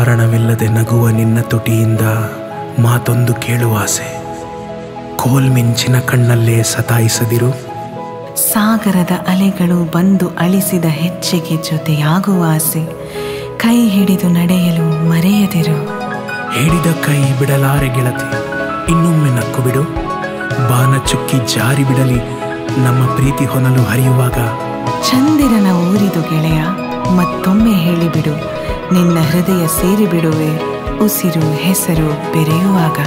ಕಾರಣವಿಲ್ಲದೆ ನಗುವ ನಿನ್ನ ತುಟಿಯಿಂದ ಮಾತೊಂದು ಕೇಳುವ ಆಸೆ ಕೋಲ್ಮಿಂಚಿನ ಕಣ್ಣಲ್ಲೇ ಸತಾಯಿಸದಿರು ಸಾಗರದ ಅಲೆಗಳು ಬಂದು ಅಳಿಸಿದ ಹೆಜ್ಜೆಗೆ ಜೊತೆಯಾಗುವ ಆಸೆ ಕೈ ಹಿಡಿದು ನಡೆಯಲು ಮರೆಯದಿರು ಹಿಡಿದ ಕೈ ಬಿಡಲಾರೆ ಗೆಳತಿ ಇನ್ನೊಮ್ಮೆ ನಕ್ಕು ಬಿಡು ಬಾನ ಚುಕ್ಕಿ ಜಾರಿ ಬಿಡಲಿ ನಮ್ಮ ಪ್ರೀತಿ ಹೊನಲು ಹರಿಯುವಾಗ ಚಂದಿರನ ಊರಿದು ಗೆಳೆಯ ಮತ್ತೊಮ್ಮೆ ಹೇಳಿಬಿಡು ನಿನ್ನ ಹೃದಯ ಸೇರಿಬಿಡುವೆ ಉಸಿರು ಹೆಸರು ಬೆರೆಯುವಾಗ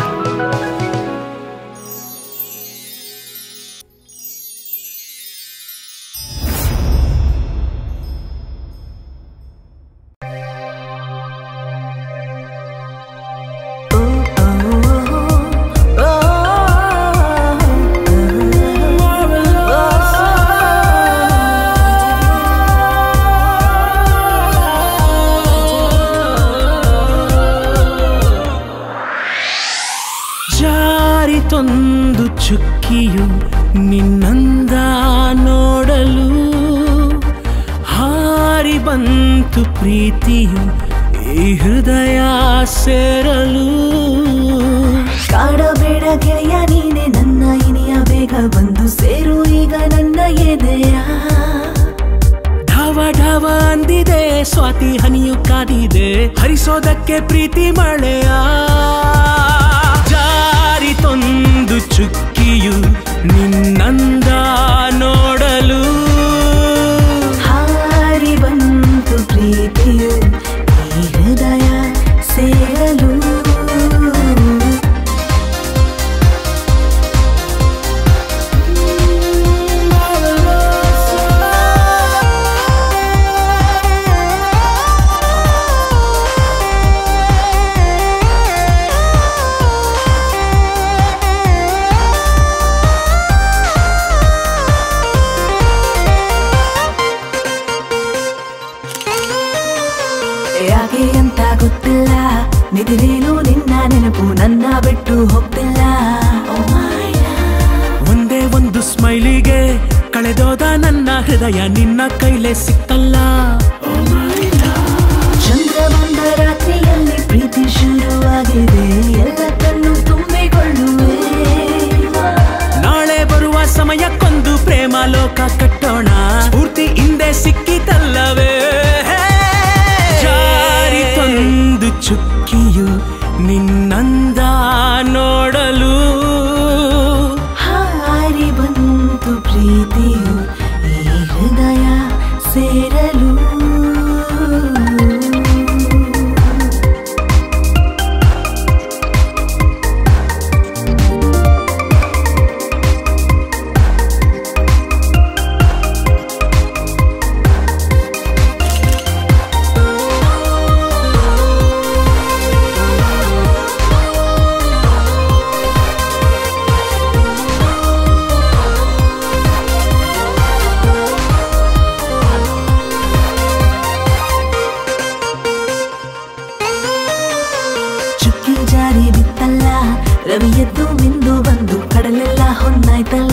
ಜಾರಿತೊಂದು ಚುಕ್ಕಿಯು ನಿನ್ನಂದ ನೋಡಲು ಹಾರಿ ಬಂತು ಪ್ರೀತಿಯು ಈ ಹೃದಯ ಸೇರಲು ಕಾಡಬೇಡ ಗೆಳೆಯ ನೀನೆ ನನ್ನ ಇನಿಯ ಬೇಗ ಬಂದು ಸೇರು ಈಗ ನನ್ನ ಎದೆಯ ಢವ ಢವ ಅಂದಿದೆ ಸ್ವಾತಿ ಹನಿಯು ಕಾದಿದೆ ಹರಿಸೋದಕ್ಕೆ ಪ್ರೀತಿ ಮಳೆಯ ಜಾರಿತೊಂದು ಚುಕ್ಕಿಯು ನಿನ್ನಂದ ನೋಡಲು ಹಾರಿ ಬಂತು ಪ್ರೀತಿಯು ಈ ಹೃದಯ ಸೇರಲು ಯಾಕೆ ಅಂತ ಗೊತ್ತಿಲ್ಲ ನಿದಿರೇನು ನಿನ್ನ ನೆನಪು ನನ್ನ ಬಿಟ್ಟು ಹೋಗ್ತಿಲ್ಲ ಒಂದೇ ಒಂದು ಸ್ಮೈಲಿಗೆ ಕಳೆದೋದ ನನ್ನ ಹೃದಯ ನಿನ್ನ ಕೈಲೇ ಸಿಕ್ಕಲ್ಲ ಚಂದ್ರ ಬಂದ ರಾತ್ರಿಯಲ್ಲಿ ಪ್ರೀತಿ ಶುರುವಾಗಿದೆ ಎಲ್ಲ ಕಣ್ಣು ತುಂಬಿಕೊಳ್ಳುವೆ ನಾಳೆ ಬರುವ ಸಮಯಕ್ಕೊಂದು ಪ್ರೇಮ ಲೋಕ ಕಟ್ಟೋಣ ಸ್ಫೂರ್ತಿ ಹಿಂದೆ ಸಿಕ್ಕಿತಲ್ಲವೇ ಜಾರಿತೊಂದು ಚುಕ್ಕಿಯು ನಿನ್ನಂದ ನೋಡಲು ಹಾರಿ ಬಂತು ಪ್ರೀತಿಯು ಈ ಹೃದಯ ಸೇರಲು ಚುಕ್ಕಿ ಜಾರಿ ಬಿತ್ತಲ್ಲ ರವಿ ಎದ್ದು ಮಿಂದು ಬಂದು ಕಡಲೆಲ್ಲ ಹೊನ್ನಾಯ್ತಲ್ಲ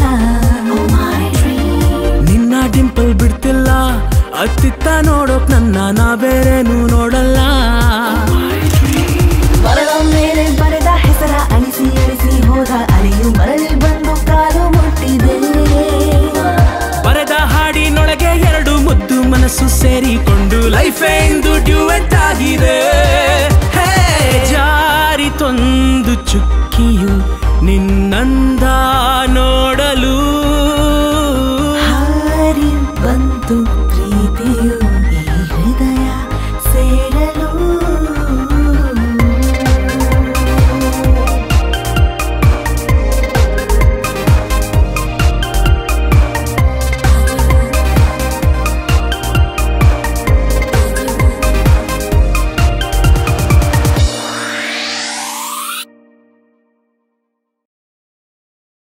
ನಿನ್ನ ಡಿಂಪಲ್ ಬಿಡ್ತಿಲ್ಲ ಅತ್ತಿತ್ತ ನೋಡೋಕ್ ನನ್ನ ನಾ ಬೇರೇನು ನೋಡಲ್ಲ ಮರಳ ಮೇಲೆ ಬರೆದ ಹೆಸರ ಅಳಿಸಿ ಅಳಿಸಿ ಹೋದ ಅಲೆಯು ಮರಳಿ ಬಂದು ಕಾಲು ಮುಟ್ಟಿದೆ ಬರೆದ ಹಾಡಿನೊಳಗೆ ಎರಡು ಮುದ್ದು ಮನಸ್ಸು ಸೇರಿಕೊಂಡು ಲೈಫ್ ಎಂದು ಡ್ಯೂಯೆಟ್ ಆಗಿದೆ ಹೇ, ಜಾರಿತೊಂದು ಚುಕ್ಕಿಯು ನಿನ್ನಂದ ನೋಡಲು